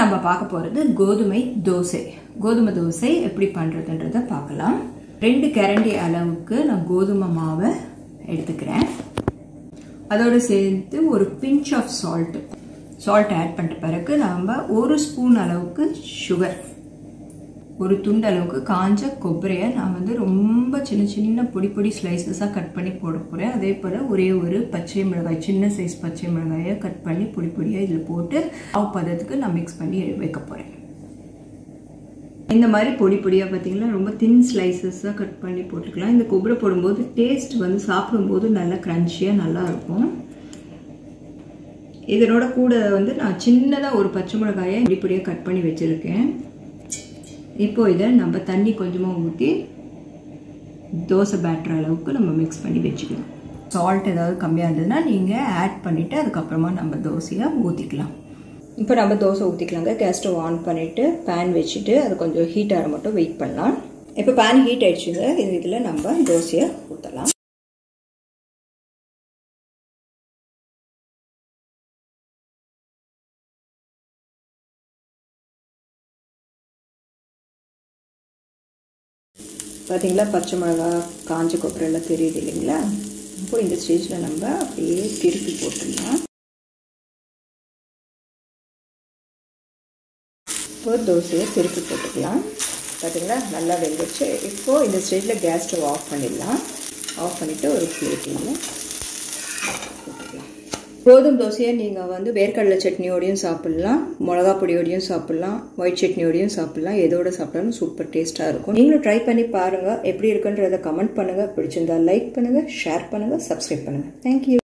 நம்ம பார்க்க போகிறது கோதுமை தோசை கோதுமை தோசை எப்படி பண்ணுறதுன்றத பார்க்கலாம் ரெண்டு கரண்டி அளவுக்கு நான் கோதுமை மாவை எடுத்துக்கிறேன் அதோடு சேர்த்து ஒரு pinch of salt salt add பண்ணிட்ட பிறகு நம்ம ஒரு ஸ்பூன் அளவுக்கு சுகர் ஒரு துண்டு அளவுக்கு காஞ்ச கொಬ್ಬரியை நான் வந்து ரொம்ப சின்ன சின்ன பொடி பொடி ஸ்லைசஸாக கட் பண்ணி போட போகிறேன் அதே போல் ஒரே ஒரு பச்சை மிளகாய் சின்ன சைஸ் பச்சை மிளகாயை கட் பண்ணி பொடி பொடியாக இதில் போட்டு மாவு பதத்துக்கு நான் மிக்ஸ் பண்ணி வைக்க போகிறேன் இந்த மாதிரி பொடி பொடியாக பார்த்தீங்கன்னா ரொம்ப தின் ஸ்லைசஸாக கட் பண்ணி போட்டுக்கலாம் இந்த கொಬ್ಬரை போடும்போது டேஸ்ட் வந்து சாப்பிடும்போது நல்லா க்ரன்ச்சியாக நல்லா இருக்கும் இதனோட கூட வந்து நான் சின்னதாக ஒரு பச்சை மிளகாயை பொடி பொடியாக கட் பண்ணி வச்சுருக்கேன் இப்போ இதை நம்ம தண்ணி கொஞ்சமாக ஊற்றி தோசை பேட்டர் அளவுக்கு நம்ம மிக்ஸ் பண்ணி வச்சுக்கலாம் சால்ட் ஏதாவது கம்மியாக இருந்ததுன்னா நீங்கள் ஆட் பண்ணிவிட்டு அதுக்கப்புறமா நம்ம தோசையை ஊற்றிக்கலாம் இப்போ நம்ம தோசை ஊற்றிக்கலாங்க கேஸ் ஸ்டவ் ஆன் பண்ணிவிட்டு பேன் வச்சுட்டு அது கொஞ்சம் ஹீட் ஆகிற மட்டும் வெயிட் பண்ணலாம் இப்போ பேன் ஹீட் ஆயிடுச்சுங்க இது இதில் நம்ம தோசையை ஊற்றலாம் பார்த்தீங்களா பச்சை மிளகா காஞ்ச கொப்பரெல்லாம் தெரியுது இல்லைங்களா இப்போ இந்த ஸ்டேஜில் நம்ம அப்படியே திருப்பி போட்டுடலாம் இப்போ தோசையை திருப்பி போட்டுக்கலாம் பார்த்தீங்களா நல்லா வெந்துச்சு இப்போது இந்த ஸ்டேஜில் கேஸ் ஸ்டவ் ஆஃப் பண்ணிடலாம் ஆஃப் பண்ணிவிட்டு ஒரு பிளேட்டில் போட்டுக்கலாம் கோதுமை தோசையை நீங்கள் வந்து வேர்க்கடலை சட்னியோடையும் சாப்பிட்லாம் மிளகா பொடியோடையும் சாப்பிட்லாம் ஒயிட் சட்னியோடையும் சாப்பிட்லாம் எதோட சாப்பிட்டாலும் சூப்பர் டேஸ்ட்டாக இருக்கும் நீங்களும் ட்ரை பண்ணி பாருங்கள் எப்படி இருக்குன்றதை கமெண்ட் பண்ணுங்கள் பிடிச்சிருந்தா லைக் பண்ணுங்கள் ஷேர் பண்ணுங்கள் சப்ஸ்கிரைப் பண்ணுங்கள் தேங்க்யூ